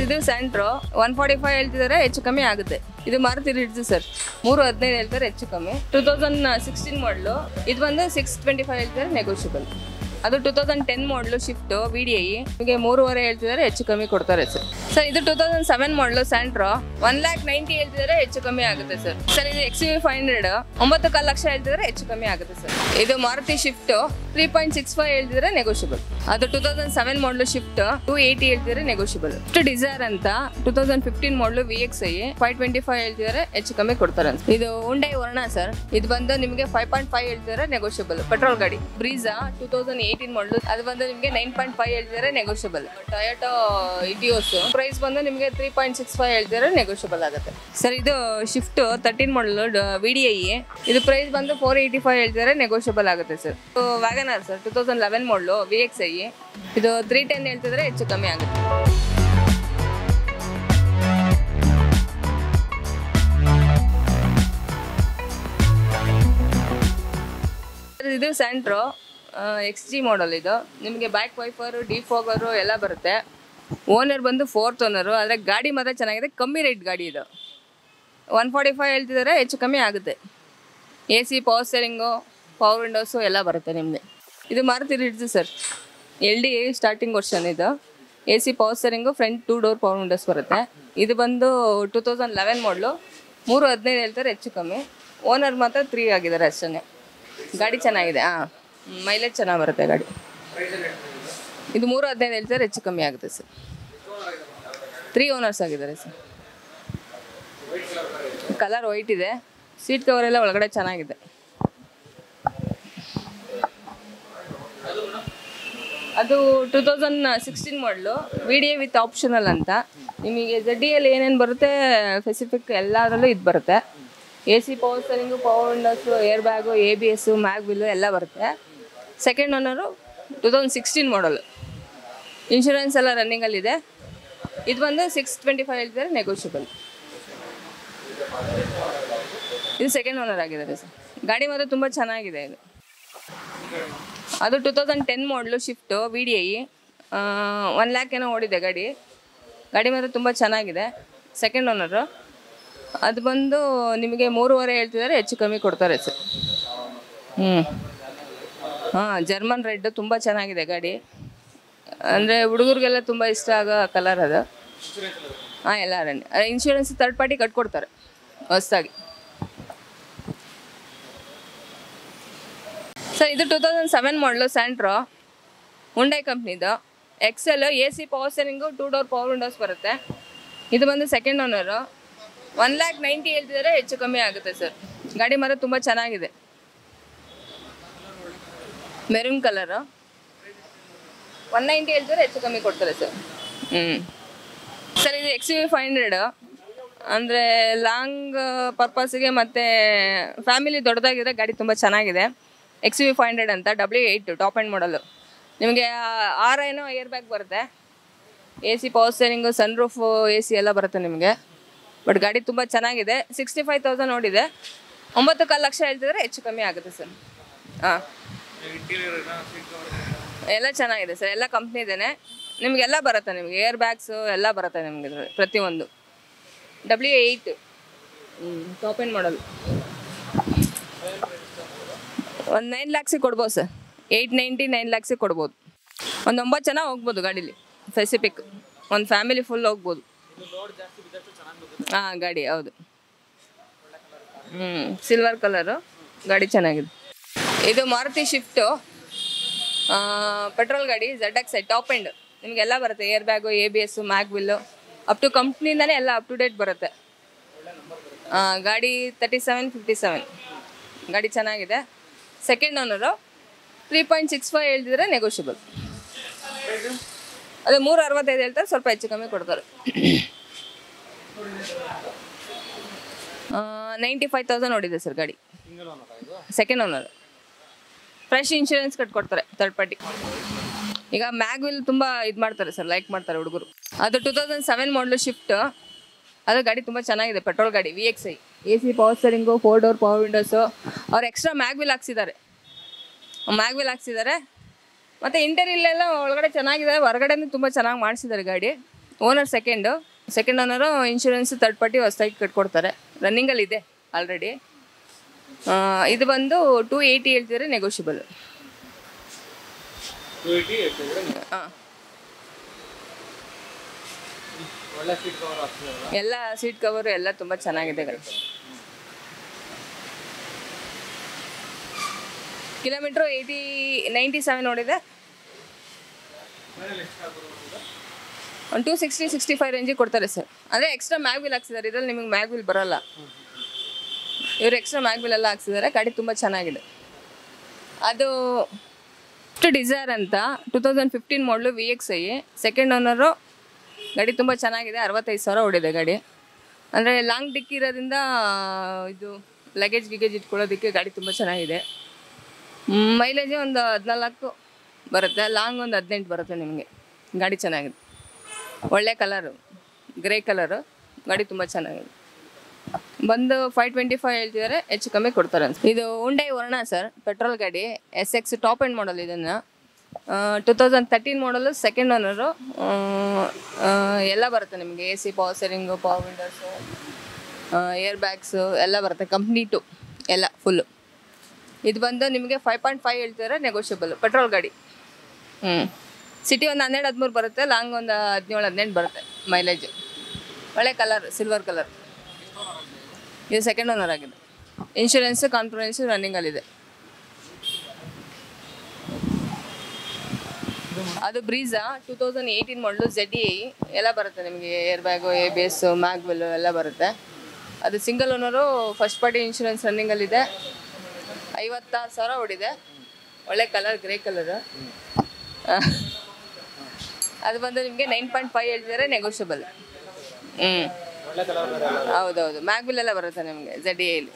ಇದು Santro one forty five ಹೇಳ್ತಿದ್ದಾರೆ ಹೆಚ್ಚು ಕಮ್ಮಿ ಆಗುತ್ತೆ ಇದು ಮಾರುತಿ ರಿಡ್ಜ್ ಸರ್ ಮೂರು ಹದಿನೈದು ಹೇಳ್ತಾರೆ ಹೆಚ್ಚು ಕಮ್ಮಿ ಟೂ ತೌಸಂಡ್ ಸಿಕ್ಸ್ಟೀನ್ ಮಾಡಲು ಇದು ಬಂದು ಸಿಕ್ಸ್ ಟ್ವೆಂಟಿ ಫೈವ್ ಹೇಳ್ತಿದ್ದಾರೆ ನೆಗೋಷಿಯಬಲ್ ಅದು two thousand ten model Swift V D I ನಿಮಗೆ ಮೂರುವರೆ ಹೇಳ್ತಿದ್ದಾರೆ ಹೆಚ್ಚು ಕಮ್ಮಿ ಕೊಡ್ತಾರೆ ಸರ್ ಸರ್ ಇದು two thousand seven model Santro one lakh ninety ಹೇಳ್ತಿದ್ದಾರೆ ಹೆಚ್ಚು ಕಮ್ಮಿ ಆಗುತ್ತೆ ಸರ್ ಸರ್ ಇದು ಎಕ್ಸ್ ಯು ಫೈವ್ ಹಂಡ್ರೆಡ್ ಒಂಬತ್ತು ಕಾಲು ಲಕ್ಷ ಹೇಳ್ತಿದ್ದಾರೆ ಹೆಚ್ಚು ಕಮ್ಮಿ ಆಗುತ್ತೆ ಸರ್ ಇದು Maruti Swift three point six five ಹೇಳ್ತಿದ್ರೆ ನೆಗೋಷಿಯಬಲ್ ಅದು two thousand seven model Swift two eighty ಹೇಳ್ತಿದ್ರೆ ನೆಗೋಷಿಯಬಲ್ ಇಷ್ಟು ಡಿಸೈರ್ ಅಂತ two thousand fifteen model V X I five twenty five ಹೇಳ್ತಿದ್ದಾರೆ ಹೆಚ್ಚು ಕಮ್ಮಿ ಕೊಡ್ತಾರೆ ಅಂತ ಇದು ಉಂಡೈ ವರ್ಣ ಸರ್ ಇದು ಬಂದು ನಿಮಗೆ ಫೈವ್ ಪಾಯಿಂಟ್ ಫೈವ್ ಹೇಳ್ತಿದ್ದಾರೆ ನೆಗೋಷಿಯಬಲ್ ಪೆಟ್ರೋಲ್ ಗಾಡಿ Brezza two thousand eighteen model ಅದು ಬಂದು ನಿಮಗೆ ನೈನ್ ಪಾಯಿಂಟ್ ಫೈವ್ ಹೇಳ್ತಿದ್ದಾರೆ ನೆಗೋಷಿಯಬಲ್ ಟೊಯೋಟೋ ಇಟಿಯೋಸ್ ಪ್ರೈಸ್ ಬಂದು ನಿಮಗೆ ತ್ರೀ ಪಾಯಿಂಟ್ ಸಿಕ್ಸ್ ಫೈವ್ ಹೇಳ್ತಿದ್ದಾರೆ ನೆಗೋಷಿಯಬಲ್ ಆಗುತ್ತೆ ಸರ್ ಇದು Swift thirteen model V D I ಇದು ಪ್ರೈಸ್ ಬಂದು ಫೋರ್ ಏಯ್ಟಿ ಫೈವ್ ಹೇಳ್ತಿದ್ದಾರೆ ನೆಗೋಷಿಯಬಲ್ ಆಗುತ್ತೆ sir WagonR sir two thousand eleven model V X I ಇದು ತ್ರೀ ಟೆನ್ ಹೇಳ್ತಿದ್ರೆ ಹೆಚ್ಚು ಕಮ್ಮಿ ಆಗುತ್ತೆ ಇದು ಸ್ಯಾಂಟ್ರೋ ಎಕ್ಸ್ ಜಿ ಮಾಡಲ್ ಇದು ನಿಮಗೆ ಬ್ಯಾಕ್ ವೈಫರು ಡಿಫೋಗರು ಎಲ್ಲ ಬರುತ್ತೆ ಓನರ್ ಬಂದು ಫೋರ್ತ್ ಓನರು ಆದರೆ ಗಾಡಿ ಮಾತ್ರ ಚೆನ್ನಾಗಿದೆ ಕಮ್ಮಿ ರೇಟ್ ಗಾಡಿ ಇದು ಒನ್ ಫಾರ್ಟಿ ಫೈವ್ ಹೇಳ್ತಿದ್ದಾರೆ ಹೆಚ್ಚು ಕಮ್ಮಿ ಆಗುತ್ತೆ A C power steering power windows ಎಲ್ಲ ಬರುತ್ತೆ ನಿಮ್ಮದು ಇದು Maruti Ritz sir L D starting version ಇದು A C power steering front two door power windows ಬರುತ್ತೆ ಇದು ಬಂದು ಟೂ ತೌಸಂಡ್ ಲೆವೆನ್ ಮಾಡಲು ಮೂರು ಹದಿನೈದು ಹೇಳ್ತಾರೆ ಹೆಚ್ಚು ಕಮ್ಮಿ ಓನರ್ ಮಾತ್ರ ತ್ರೀ ಆಗಿದ್ದಾರೆ ಅಷ್ಟೇ ಗಾಡಿ ಚೆನ್ನಾಗಿದೆ ಹಾಂ ಮೈಲೇಜ್ ಚೆನ್ನಾಗಿ ಬರುತ್ತೆ ಗಾಡಿ ಇದು ಮೂರು ಹದಿನೈದು ಹೇಳ್ತಾರೆ ಹೆಚ್ಚು ಕಮ್ಮಿ ಆಗುತ್ತೆ ಸರ್ ತ್ರೀ ಓನರ್ಸ್ ಆಗಿದ್ದಾರೆ ಸರ್ ಕಲರ್ ವೈಟ್ ಇದೆ ಸೀಟ್ ಕವರ್ ಎಲ್ಲ ಒಳಗಡೆ ಚೆನ್ನಾಗಿದೆ ಅದು two thousand sixteen model V D A with optional ಅಂತ ನಿಮಗೆ ಜಡ್ ಡಿ ಎಲ್ ಏನೇನು ಬರುತ್ತೆ ಸ್ಪೆಸಿಫಿಕ್ ಎಲ್ಲದರಲ್ಲೂ ಇದು ಬರುತ್ತೆ A C power steering power windows air bag A B S mag wheel ಎಲ್ಲ ಬರುತ್ತೆ second owner two thousand sixteen model insurance ಎಲ್ಲ ರನ್ನಿಂಗಲ್ಲಿದೆ ಇದು ಬಂದು ಸಿಕ್ಸ್ ಟ್ವೆಂಟಿ ಫೈವ್ ಹೇಳ್ತಿದ್ದಾರೆ ನೆಗೋಷಿಯಬಲ್ ಇದು ಸೆಕೆಂಡ್ ಓನರ್ ಆಗಿದ್ದಾರೆ ಸರ್ ಗಾಡಿ ಮಾತ್ರ ತುಂಬ ಚೆನ್ನಾಗಿದೆ ಇದು ಅದು two thousand ten model Swift V D I one lakh ಏನೋ ಓಡಿದೆ ಗಾಡಿ ಗಾಡಿ ಮಾತ್ರ ತುಂಬ ಚೆನ್ನಾಗಿದೆ ಸೆಕೆಂಡ್ ಓನರು ಅದು ಬಂದು ನಿಮಗೆ ಮೂರುವರೆ ಹೇಳ್ತಿದ್ದಾರೆ ಹೆಚ್ಚು ಕಮ್ಮಿ ಕೊಡ್ತಾರೆ ಸರ್ ಹ್ಞೂ ಹಾಂ ಜರ್ಮನ್ ರೆಡ್ ತುಂಬ ಚೆನ್ನಾಗಿದೆ ಗಾಡಿ ಅಂದರೆ ಹುಡುಗರಿಗೆಲ್ಲ ತುಂಬ ಇಷ್ಟ ಆಗೋ ಕಲರ್ ಅದು ಹಾಂ ಎಲ್ಲ ರನ್ನಿ ಇನ್ಶೂರೆನ್ಸ್ ತರ್ಡ್ ಪಾರ್ಟಿ ಕಟ್ಕೊಡ್ತಾರೆ ಹೊಸ್ದಾಗಿ ಸರ್ ಇದು two thousand seven model Santro Hyundai ಕಂಪ್ನಿದು excel A C power steering two door power windows ಬರುತ್ತೆ ಇದು ಬಂದು second owner one lakh ninety ಹೇಳ್ತಿದ್ದಾರೆ ಹೆಚ್ಚು ಕಮ್ಮಿ ಆಗುತ್ತೆ ಸರ್ ಗಾಡಿ ಮಾತ್ರ ತುಂಬ ಚೆನ್ನಾಗಿದೆ ಮೆರೂನ್ ಕಲರು ಒನ್ ನೈಂಟಿ ಹೇಳ್ತಾರೆ ಹೆಚ್ಚು ಕಮ್ಮಿ ಕೊಡ್ತಾರೆ ಸರ್ ಹ್ಞೂ ಸರ್ ಇದು ಎಕ್ಸ್ ಯು ಫೈವ್ ಹಂಡ್ರೆಡ್ ಅಂದರೆ ಲಾಂಗ್ ಪರ್ಪಸ್ಗೆ ಮತ್ತು ಫ್ಯಾಮಿಲಿ ದೊಡ್ಡದಾಗಿದೆ ಗಾಡಿ ತುಂಬ ಚೆನ್ನಾಗಿದೆ ಎಕ್ಸ್ ಯು ಫೈವ್ ಹಂಡ್ರೆಡ್ ಅಂತ W eight top end model ನಿಮಗೆ ಆರ್ ಏನೋ ಏರ್ ಬ್ಯಾಗ್ ಬರುತ್ತೆ A C power steering sun roof A C ಎಲ್ಲ ಬರುತ್ತೆ ನಿಮಗೆ ಬಟ್ ಗಾಡಿ ತುಂಬ ಚೆನ್ನಾಗಿದೆ ಸಿಕ್ಸ್ಟಿ ಫೈವ್ ತೌಸಂಡ್ ನೋಡಿದೆ ಒಂಬತ್ತು ಕಾಲು ಲಕ್ಷ ಹೇಳ್ತಿದ್ರೆ ಹೆಚ್ಚು ಕಮ್ಮಿ ಆಗುತ್ತೆ ಸರ್ ಹಾಂ ಎಲ್ಲ ಚೆನ್ನಾಗಿದೆ ಸರ್ ಎಲ್ಲ ಕಂಪ್ನಿದೇನೆ ನಿಮಗೆಲ್ಲ ಬರುತ್ತೆ ನಿಮಗೆ ಏರ್ ಬ್ಯಾಗ್ಸು ಎಲ್ಲ ಬರುತ್ತೆ ನಿಮಗೆ ಇದ್ರಲ್ಲಿ ಪ್ರತಿಯೊಂದು W eight top end model ಒಂದು ನೈನ್ ಲ್ಯಾಕ್ಸಿಗೆ ಕೊಡ್ಬೋದು ಸರ್ ಏಯ್ಟ್ ನೈಂಟಿ ನೈನ್ ಲ್ಯಾಕ್ಸಿಗೆ ಕೊಡ್ಬೋದು ಒಂದು ಒಂಬತ್ತು ಜನ ಹೋಗ್ಬೋದು ಗಾಡೀಲಿ ಸ್ಪೆಸಿಫಿಕ್ ಒಂದು ಫ್ಯಾಮಿಲಿ ಫುಲ್ ಹೋಗ್ಬೋದು ಹಾಂ ಗಾಡಿ ಹೌದು ಹ್ಞೂ ಸಿಲ್ವರ್ ಕಲರು ಗಾಡಿ ಚೆನ್ನಾಗಿದೆ ಇದು ಮಾರುತಿ ಶಿಫ್ಟು ಪೆಟ್ರೋಲ್ ಗಾಡಿ Z X I top end ನಿಮಗೆಲ್ಲ ಬರುತ್ತೆ air bag A B S mag wheel up to ಕಂಪ್ನಿಯಿಂದನೇ ಎಲ್ಲ ಅಪ್ ಟು ಡೇಟ್ ಬರುತ್ತೆ ಆ, ಗಾಡಿ ತರ್ಟಿ ಸೆವೆನ್ ಫಿಫ್ಟಿ ಸೆವೆನ್ ಗಾಡಿ ಚೆನ್ನಾಗಿದೆ second owner three point six five ಹೇಳ್ತಿದ್ರೆ ನೆಗೋಷಿಯಬಲ್ ಅದೇ ಮೂರು ಅರವತ್ತೈದು ಹೇಳ್ತಾರೆ ಸ್ವಲ್ಪ ಹೆಚ್ಚು ಕಮ್ಮಿ ಕೊಡ್ತಾರೆ ನೈಂಟಿ ಫೈವ್ ತೌಸಂಡ್ ನೋಡಿದೆ ಸರ್ ಗಾಡಿ ಸೆಕೆಂಡ್ ಓನರ್ ಫ್ರೆಶ್ ಇನ್ಶೂರೆನ್ಸ್ ಕಟ್ಕೊಡ್ತಾರೆ ಥರ್ಡ್ ಪಾರ್ಟಿ ಈಗ ಮ್ಯಾಗ್ವಿಲ್ ತುಂಬ ಇದು ಮಾಡ್ತಾರೆ ಸರ್ ಲೈಕ್ ಮಾಡ್ತಾರೆ ಹುಡುಗರು ಅದು two thousand seven model Swift ಅದು ಗಾಡಿ ತುಂಬ ಚೆನ್ನಾಗಿದೆ ಪೆಟ್ರೋಲ್ ಗಾಡಿ V X I A C power steering four door power windows ಅವ್ರು ಎಕ್ಸ್ಟ್ರಾ ಮ್ಯಾಗ್ವಿಲ್ ಹಾಕ್ಸಿದ್ದಾರೆ ಮ್ಯಾಗ್ವಿಲ್ ಹಾಕ್ಸಿದ್ದಾರೆ ಮತ್ತು ಇಂಟೀರಿಯಲ್ಲೆಲ್ಲ ಒಳಗಡೆ ಚೆನ್ನಾಗಿದೆ ಹೊರಗಡೆನೂ ತುಂಬ ಚೆನ್ನಾಗಿ ಮಾಡಿಸಿದ್ದಾರೆ ಗಾಡಿ owner second second owner insurance third party ಹೊಸದಾಗಿ ಕಟ್ಕೊಡ್ತಾರೆ ರನ್ನಿಂಗಲ್ಲಿ ಇದೆ ಆಲ್ರೆಡಿ ಇದು ಬಂದು ಟೂ ಏಯ್ಟಿ ಹೇಳ್ತಿದ್ರೆ ನೆಗೋಷಿಯಬಲ್ ಟೂ ಏಯ್ಟಿ ಹಾಂ ಒಳ್ಳೆ ಸೀಟ್ ಕವರ್ ಆಗ್ತದಲ್ಲ ಎಲ್ಲ ಸೀಟ್ ಕವರು ಎಲ್ಲ ತುಂಬ ಚೆನ್ನಾಗಿದೆ ಗಾಡಿ ಕಿಲೋಮೀಟ್ರು ಏಯ್ಟಿ ನೈಂಟಿ ಸೆವೆನ್ ನೋಡಿದೆ ಒಂದು ಟೂ ಸಿಕ್ಸ್ಟಿ ಸಿಕ್ಸ್ಟಿ ಫೈವ್ ರೇಂಜಿಗೆ ಕೊಡ್ತಾರೆ ಸರ್ ಅಂದರೆ ಎಕ್ಸ್ಟ್ರಾ ಮ್ಯಾಗ್ ವಿಲ್ ಹಾಕ್ಸಿದ್ದಾರೆ ಇದ್ರಲ್ಲಿ ನಿಮಗೆ ಮ್ಯಾಗ್ ವಿಲ್ ಬರಲ್ಲ ಇವರು ಎಕ್ಸ್ಟ್ರಾ ಮ್ಯಾಗ್ ವಿಲ್ ಎಲ್ಲ ಹಾಕ್ಸಿದ್ದಾರೆ ಗಾಡಿ ತುಂಬ ಚೆನ್ನಾಗಿದೆ ಅದು ಡಿಸೈರ್ ಅಂತ two thousand fifteen model V X I second owner ಗಾಡಿ ತುಂಬ ಚೆನ್ನಾಗಿದೆ ಅರವತ್ತೈದು ಸಾವಿರ ಓಡಿದೆ ಗಾಡಿ ಅಂದರೆ ಲಾಂಗ್ ಡಿಕ್ ಇರೋದ್ರಿಂದ ಇದು ಲಗೇಜ್ ಗಿಗೇಜ್ ಇಟ್ಕೊಳ್ಳೋದಕ್ಕೆ ಗಾಡಿ ತುಂಬ ಚೆನ್ನಾಗಿದೆ ಮೈಲೇಜ್ ಒಂದು ಹದಿನಾಲ್ಕು ಬರುತ್ತೆ ಲಾಂಗ್ ಒಂದು ಹದಿನೆಂಟು ಬರುತ್ತೆ ನಿಮಗೆ ಗಾಡಿ ಚೆನ್ನಾಗಿದೆ ಒಳ್ಳೆ ಕಲರು ಗ್ರೇ ಕಲರು ಗಾಡಿ ತುಂಬ ಚೆನ್ನಾಗಿದೆ ಬಂದು ಫೈವ್ ಟ್ವೆಂಟಿ ಫೈವ್ ಹೇಳ್ತಿದ್ದಾರೆ ಹೆಚ್ಚು ಕಮ್ಮಿ ಕೊಡ್ತಾರೆ ಅಂತ ಇದು ಉಂಡೈ ವರ್ಣ ಸರ್ ಪೆಟ್ರೋಲ್ ಗಾಡಿ S X top end model ಇದನ್ನು two thousand thirteen model second owner ಎಲ್ಲ ಬರುತ್ತೆ ನಿಮಗೆ A C power steering power windows air bags ಎಲ್ಲ ಬರುತ್ತೆ ಕಂಪ್ನಿ ಟು ಎಲ್ಲ ಫುಲ್ಲು ಇದು ಬಂದು ನಿಮಗೆ ಫೈವ್ ಪಾಯಿಂಟ್ ಫೈವ್ ಹೇಳ್ತಿದ್ದಾರೆ ನೆಗೋಷಿಯಬಲ್ ಪೆಟ್ರೋಲ್ ಗಾಡಿ ಹ್ಞೂ ಸಿಟಿ ಒಂದು ಹನ್ನೆರಡು ಹದಿಮೂರು ಬರುತ್ತೆ ಲಾಂಗ್ ಒಂದು ಹದಿನೇಳು ಹದಿನೆಂಟು ಬರುತ್ತೆ ಮೈಲೇಜ್ ಒಳ್ಳೆ ಕಲರ್ ಸಿಲ್ವರ್ ಕಲರ್ ಇದು ಸೆಕೆಂಡ್ ಓನರ್ ಆಗಿದೆ ಇನ್ಶೂರೆನ್ಸು ಕಾನ್ಫಿಡೆನ್ಸು ರನ್ನಿಂಗಲ್ಲಿದೆ ಅದು Brezza two thousand eighteen model Z ಇ ಎಲ್ಲ ಬರುತ್ತೆ ನಿಮಗೆ air bag A B S mag wheel ಎಲ್ಲ ಬರುತ್ತೆ ಅದು single owner first party insurance ರನ್ನಿಂಗಲ್ಲಿದೆ ಐವತ್ತಾರು ಸಾವಿರ ಓಡಿದೆ ಒಳ್ಳೆ ಕಲರ್ ಗ್ರೇ ಕಲರು ಅದು ಬಂದು ನಿಮಗೆ ನೈನ್ ಪಾಯಿಂಟ್ ಫೈವ್ ಹೇಳ್ತಿದ್ದಾರೆ ನೆಗೋಷಿಯಬಲ್ ಹ್ಞೂ ಒಳ್ಳೆ ಕಲರ್ ಬೇರೆ ಅಲ್ಲ ಹೌದೌದು ಮ್ಯಾಗ್ವಿಲ್ ಎಲ್ಲ ಬರುತ್ತೆ ನಿಮಗೆ ಜೆಡ್ ಎಲ್ಲಿ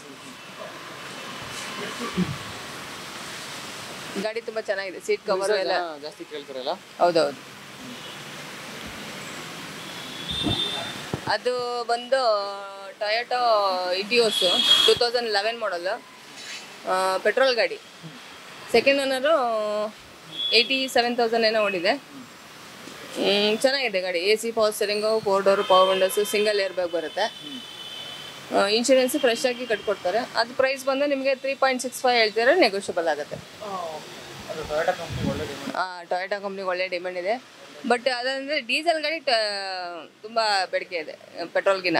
ಗಾಡಿ ತುಂಬ ಚೆನ್ನಾಗಿದೆ ಸೀಟ್ ಕವರ್ ಎಲ್ಲ ಜನ ಜಾಸ್ತಿ ಕೇಳ್ತಾರಲ್ಲ ಹೌದೌದು ಅದು ಬಂದು Toyota Etios two thousand eleven model petrol ಗಾಡಿ second owner eighty seven thousand ಏನೋ ಓಡಿದೆ ಹ್ಮ್, ಚೆನ್ನಾಗಿದೆ ಗಾಡಿ A C power steering four door power windows single air bag ಬರುತ್ತೆ ಇನ್ಶೂರೆನ್ಸ್ ಫ್ರೆಶ್ ಆಗಿ ಕಟ್ಕೊಡ್ತಾರೆ ಅದು ಪ್ರೈಸ್ ಬಂದು ನಿಮಗೆ ತ್ರೀ ಪಾಯಿಂಟ್ ಸಿಕ್ಸ್ ಫೈವ್ ಹೇಳ್ತಿದ್ರೆ ನೆಗೋಷಿಯಬಲ್ ಆಗುತ್ತೆ ಅದು ಟೊಯೋಟಾ ಕಂಪ್ನಿ ಒಳ್ಳೆ ಡಿಮ್ಯಾಂಡ್ ಟೊಯೋಟಾ ಕಂಪ್ನಿಗೆ ಒಳ್ಳೆ ಡಿಮ್ಯಾಂಡ್ ಇದೆ ಬಟ್ ಅದಂದರೆ ಡೀಸೆಲ್ ಗಾಡಿ ತುಂಬ ಬೇಡಿಕೆ ಇದೆ ಪೆಟ್ರೋಲ್ಗಿನ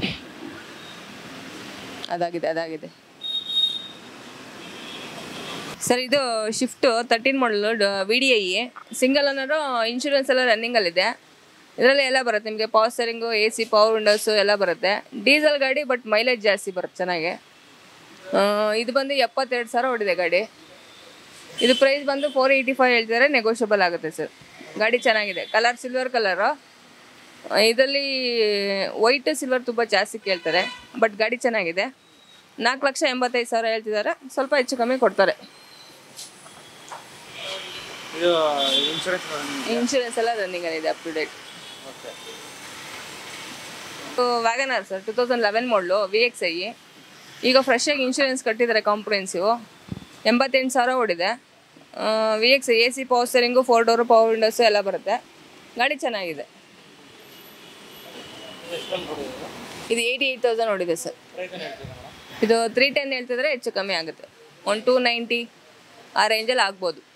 ಅದಾಗಿದೆ ಅದಾಗಿದೆ ಸರ್ ಇದು Swift thirteen model V D I single ಅನ್ನೋದು ಇನ್ಶೂರೆನ್ಸ್ ಎಲ್ಲ ರನ್ನಿಂಗಲ್ಲಿದೆ ಇದರಲ್ಲಿ ಎಲ್ಲ ಬರುತ್ತೆ ನಿಮಗೆ power steering A C power windows ಎಲ್ಲ ಬರುತ್ತೆ ಡೀಸೆಲ್ ಗಾಡಿ ಬಟ್ ಮೈಲೇಜ್ ಜಾಸ್ತಿ ಬರುತ್ತೆ ಚೆನ್ನಾಗಿ ಆ, ಇದು ಬಂದು ಎಪ್ಪತ್ತೆರಡು ಸಾವಿರ ಹೊಡಿದೆ ಗಾಡಿ ಇದು ಪ್ರೈಸ್ ಬಂದು ಫೋರ್ ಏಯ್ಟಿ ಫೈವ್ ಹೇಳ್ತಿದ್ದಾರೆ ನೆಗೋಷಿಯಬಲ್ ಆಗುತ್ತೆ ಸರ್ ಗಾಡಿ ಚೆನ್ನಾಗಿದೆ ಕಲರ್ ಸಿಲ್ವರ್ ಕಲರು ಇದರಲ್ಲಿ ವೈಟ್ ಸಿಲ್ವರ್ ತುಂಬ ಜಾಸ್ತಿ ಕೇಳ್ತಾರೆ ಬಟ್ ಗಾಡಿ ಚೆನ್ನಾಗಿದೆ ನಾಲ್ಕು ಲಕ್ಷ ಎಂಬತ್ತೈದು ಸಾವಿರ ಹೇಳ್ತಿದ್ದಾರೆ ಸ್ವಲ್ಪ ಹೆಚ್ಚು ಕಮ್ಮಿ ಕೊಡ್ತಾರೆ ಇದು ಇನ್ಶೂರೆನ್ಸ್ ಇನ್ಶೂರೆನ್ಸ್ ಎಲ್ಲ ರನ್ನಿಂಗಲ್ಲಿದೆ up to date okay WagonR sir two thousand eleven model V X I ಈಗ ಫ್ರೆಶ್ ಆಗಿ ಇನ್ಶೂರೆನ್ಸ್ ಕಟ್ಟಿದ್ದಾರೆ ಕಾಂಪ್ರಿಹೆನ್ಸಿವ್ ಎಂಬತ್ತೆಂಟು ಸಾವಿರ ಓಡಿದೆ V X A C power steering four door power windows ಎಲ್ಲ ಬರುತ್ತೆ ಗಾಡಿ ಚೆನ್ನಾಗಿದೆ ಎಷ್ಟೊಂದು ಕೊಡೋದು ಇದು ಏಯ್ಟಿ ಏಯ್ಟ್ ತೌಸಂಡ್ ಓಡಿದೆ ಸರ್ ಪ್ರೈಸ್ ಏನು ಹೇಳ್ತೀರಾ ಮೇಡಮ್ ಇದು ತ್ರೀ ಟೆನ್ ಹೇಳ್ತಿದ್ರೆ ಹೆಚ್ಚು ಕಮ್ಮಿ ಆಗುತ್ತೆ ಒನ್ ಟೂ ನೈಂಟಿ ಆ ರೇಂಜಲ್ಲಿ ಆಗ್ಬೋದು